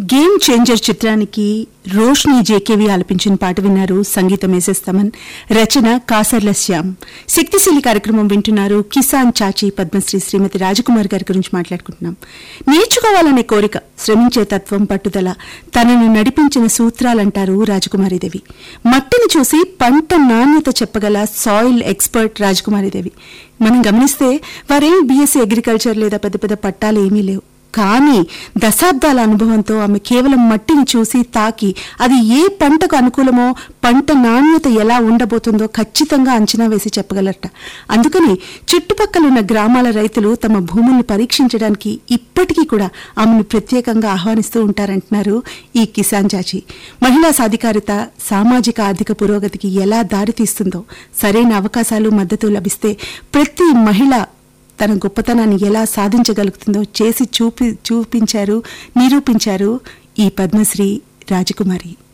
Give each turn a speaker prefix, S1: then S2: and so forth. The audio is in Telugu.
S1: గేమ్ చేంజర్ చిత్రానికి రోష్ని జేకేవి ఆలపించిన పాట విన్నారు సంగీతం వేసేస్తామన్ రచన కాసర్ల శ్యామ్ శక్తిశీలి కార్యక్రమం వింటున్నారు కిసాన్ చాచి పద్మశ్రీ శ్రీమతి రాజకుమార్ గారి గురించి మాట్లాడుకుంటున్నాం నేర్చుకోవాలనే కోరిక శ్రమించే తత్వం పట్టుదల తనను నడిపించిన సూత్రాలంటారు రాజకుమారిదేవి మట్టిని చూసి పంట నాణ్యత చెప్పగల సాయిల్ ఎక్స్పర్ట్ రాజకుమారిదేవి మనం గమనిస్తే వారేం బీఎస్సీ అగ్రికల్చర్ లేదా పెద్ద పెద్ద పట్టాలు ఏమీ లేవు కానీ దశాబ్దాల అనుభవంతో ఆమె కేవలం మట్టిని చూసి తాకి అది ఏ పంటకు అనుకూలమో పంట నాణ్యత ఎలా ఉండబోతుందో ఖచ్చితంగా అంచనా వేసి చెప్పగలరట అందుకని చుట్టుపక్కల ఉన్న గ్రామాల రైతులు తమ భూముల్ని పరీక్షించడానికి ఇప్పటికీ కూడా ఆమెను ప్రత్యేకంగా ఆహ్వానిస్తూ ఉంటారంటున్నారు ఈ కిసాన్ చాచి మహిళా సాధికారిత సామాజిక ఆర్థిక పురోగతికి ఎలా దారితీస్తుందో సరైన అవకాశాలు మద్దతు లభిస్తే ప్రతి మహిళ తన గొప్పతనాన్ని ఎలా సాధించగలుగుతుందో చేసి చూపి చూపించారు నిరూపించారు ఈ పద్మశ్రీ రాజకుమారి